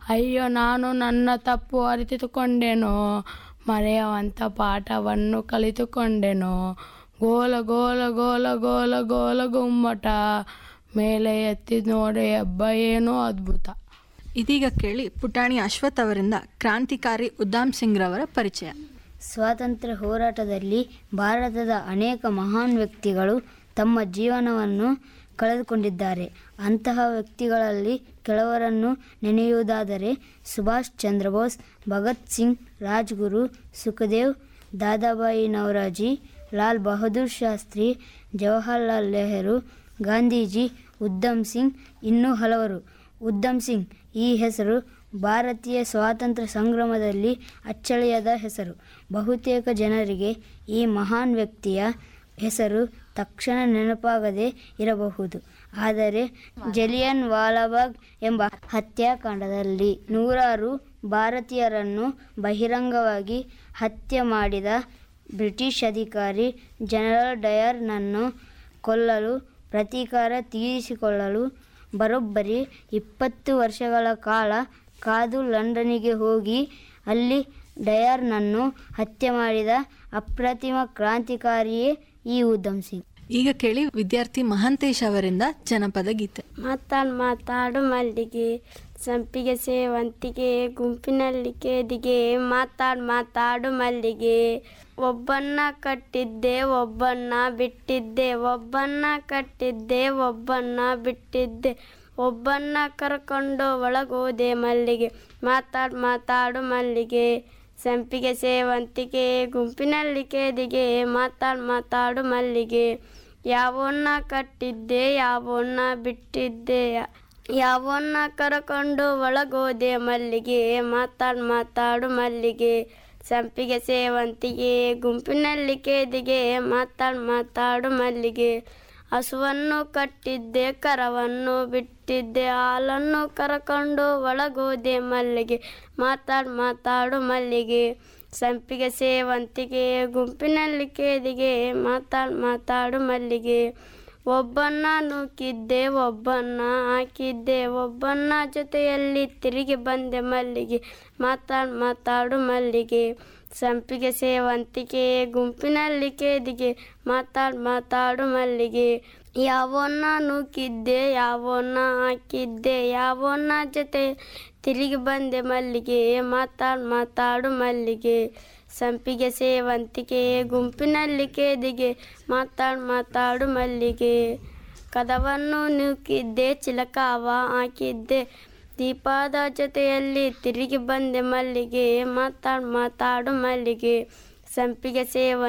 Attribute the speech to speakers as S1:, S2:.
S1: ಅಯ್ಯೋ ನಾನು ನನ್ನ ತಪ್ಪು ಅರಿತುಕೊಂಡೆನೋ ಮರೆಯುವಂಥ ಪಾಠವನ್ನು ಕಲಿತುಕೊಂಡೆನೋ ಗೋಲ ಗೋಲ ಗೋಲ ಗೋಲ ಗೋಲ ಗುಮ್ಮಟ ಮೇಲೆ ಎತ್ತಿ ನೋಡಿ ಹಬ್ಬ ಏನೋ ಅದ್ಭುತ
S2: ಇದೀಗ ಕೇಳಿ ಪುಟಾಣಿ ಅಶ್ವಥ್ ಅವರಿಂದ ಕ್ರಾಂತಿಕಾರಿ ಉದ್ದಾಮ್ ಸಿಂಗ್ ರವರ ಪರಿಚಯ
S3: ಸ್ವಾತಂತ್ರ್ಯ ಹೋರಾಟದಲ್ಲಿ ಭಾರತದ ಅನೇಕ ಮಹಾನ್ ವ್ಯಕ್ತಿಗಳು ತಮ್ಮ ಜೀವನವನ್ನು ಕಳೆದುಕೊಂಡಿದ್ದಾರೆ ಅಂತಹ ವ್ಯಕ್ತಿಗಳಲ್ಲಿ ಕೆಲವರನ್ನು ನೆನೆಯುವುದಾದರೆ ಸುಭಾಷ್ ಚಂದ್ರ ಬೋಸ್ ಭಗತ್ ಸಿಂಗ್ ರಾಜ್ಗುರು ಸುಖದೇವ್ ದಾದಾಬಾಯಿ ನವರಾಜಿ ಲಾಲ್ ಬಹದ್ದೂರ್ ಶಾಸ್ತ್ರಿ ಜವಾಹರ್ಲಾಲ್ ನೆಹರು ಗಾಂಧೀಜಿ ಉದ್ದಮ್ ಸಿಂಗ್ ಇನ್ನೂ ಹಲವರು ಉದ್ದಮ್ ಸಿಂಗ್ ಈ ಹೆಸರು ಭಾರತೀಯ ಸ್ವಾತಂತ್ರ್ಯ ಸಂಗ್ರಾಮದಲ್ಲಿ ಅಚ್ಚಳಿಯದ ಹೆಸರು ಬಹುತೇಕ ಜನರಿಗೆ ಈ ಮಹಾನ್ ವ್ಯಕ್ತಿಯ ಹೆಸರು ತಕ್ಷಣ ನೆನಪಾಗದೇ ಇರಬಹುದು ಆದರೆ ಜಲಿಯನ್ ವಾಲಾಬಾಗ್ ಎಂಬ ಹತ್ಯಾಕಾಂಡದಲ್ಲಿ ನೂರಾರು ಭಾರತೀಯರನ್ನು ಬಹಿರಂಗವಾಗಿ ಹತ್ಯೆ ಮಾಡಿದ ಬ್ರಿಟಿಷ್ ಅಧಿಕಾರಿ ಜನರಲ್ ಡಯರ್ನನ್ನು ಕೊಲ್ಲಲು ಪ್ರತೀಕಾರ ತೀರಿಸಿಕೊಳ್ಳಲು ಬರೋಬ್ಬರಿ ಇಪ್ಪತ್ತು ವರ್ಷಗಳ ಕಾಲ ಕಾದು ಲಂಡನ್ನಿಗೆ ಹೋಗಿ ಅಲ್ಲಿ ಡಯರ್ನನ್ನು ಹತ್ಯೆ ಮಾಡಿದ ಅಪ್ರತಿಮ ಕ್ರಾಂತಿಕಾರಿಯೇ ಈ ಉದ್ದಮ್ ಸಿಂಗ್
S2: ಈಗ ಕೇಳಿ ವಿದ್ಯಾರ್ಥಿ ಮಹಾಂತೇಶ್ ಅವರಿಂದ ಜನಪದ ಗೀತೆ
S4: ಮಾತಾಡ್ ಮಾತಾಡು ಮಲ್ಲಿಗೆ ಸಂಪಿಗೆ ಸೇವಂತಿಗೆ ಗುಂಪಿನಲ್ಲಿ ಕೇದಿಗೆ ಮಾತಾಡ್ ಮಾತಾಡು ಮಲ್ಲಿಗೆ ಒಬ್ಬನ್ನ ಕಟ್ಟಿದ್ದೆ ಒಬ್ಬನ್ನ ಬಿಟ್ಟಿದ್ದೆ ಒಬ್ಬನ್ನ ಕಟ್ಟಿದ್ದೆ ಒಬ್ಬನ್ನ ಬಿಟ್ಟಿದ್ದೆ ಒಬ್ಬನ್ನ ಕರ್ಕೊಂಡು ಒಳಗೋದೆ ಮಲ್ಲಿಗೆ ಮಾತಾಡ್ ಮಾತಾಡು ಮಲ್ಲಿಗೆ ಸಂಪಿಗೆ ಸೇವಂತಿಗೆ ಗುಂಪಿನಲ್ಲಿ ಕೇದಿಗೆ ಮಾತಾಡ್ ಮಾತಾಡು ಮಲ್ಲಿಗೆ ಯಾವನ್ನ ಕಟ್ಟಿದ್ದೆ ಯಾವನ್ನ ಬಿಟ್ಟಿದ್ದೆ ಯಾವನ್ನ ಕರ್ಕೊಂಡು ಒಳಗೋದೆ ಮಲ್ಲಿಗೆ ಮಾತಾಡ್ ಮಾತಾಡು ಮಲ್ಲಿಗೆ ಸಂಪಿಗೆ ಸೇವಂತಿಗೆ ಗುಂಪಿನಲ್ಲಿ ಕೇದಿಗೆ ಮಾತಾಡ್ ಮಾತಾಡು ಮಲ್ಲಿಗೆ ಹಸುವನ್ನು ಕಟ್ಟಿದ್ದೆ ಕರವನ್ನು ಬಿಟ್ಟಿದ್ದೆ ಹಾಲನ್ನು ಕರಕೊಂಡು ಒಳಗೋದೆ ಮಲ್ಲಿಗೆ ಮಾತಾಡ್ ಮಾತಾಡು ಮಲ್ಲಿಗೆ ಸಂಪಿಗೆ ಸೇವಂತಿಗೆ ಗುಂಪಿನಲ್ಲಿ ಕೇದಿಗೆ ಮಾತಾಡ್ ಮಾತಾಡು ಮಲ್ಲಿಗೆ ಒಬ್ಬನ್ನ ನೂಕಿದ್ದೆ ಒಬ್ಬನ್ನ ಹಾಕಿದ್ದೆ ಒಬ್ಬನ್ನ ಜೊತೆಯಲ್ಲಿ ತಿರುಗಿ ಬಂದೆ ಮಲ್ಲಿಗೆ ಮಾತಾಡ್ ಮಾತಾಡು ಮಲ್ಲಿಗೆ ಸಂಪಿಗೆ ಸೇವಂತಿಗೆ ಗುಂಪಿನಲ್ಲಿ ಕೇದಿಗೆ ಮಾತಾಡ್ ಮಾತಾಡು ಮಲ್ಲಿಗೆ ಯಾವನ್ನ ನೂಕಿದ್ದೆ ಯಾವನ್ನ ಹಾಕಿದ್ದೆ ಯಾವನ್ನ ಜೊತೆ ತಿರುಗಿ ಬಂದೆ ಮಲ್ಲಿಗೆ ಮಾತಾಡ್ ಮಾತಾಡು ಮಲ್ಲಿಗೆ ಸಂಪಿಗೆ ಸೇವಂತಿಗೆ ಗುಂಪಿನಲ್ಲಿ ಕೇದಿಗೆ ಮಾತಾಡ್ ಮಾತಾಡು ಮಲ್ಲಿಗೆ ಕದವನ್ನು ನೂಕಿದ್ದೆ ಚಿಲಕಾವ ಹಾಕಿದ್ದೆ ದೀಪದ ಜೊತೆಯಲ್ಲಿ ತಿರುಗಿ ಬಂದೆ ಮಲ್ಲಿಗೆ ಮಾತಾಡ್ ಮಾತಾಡು ಮಲ್ಲಿಗೆ ಸಂಪಿಗೆ ಸೇವ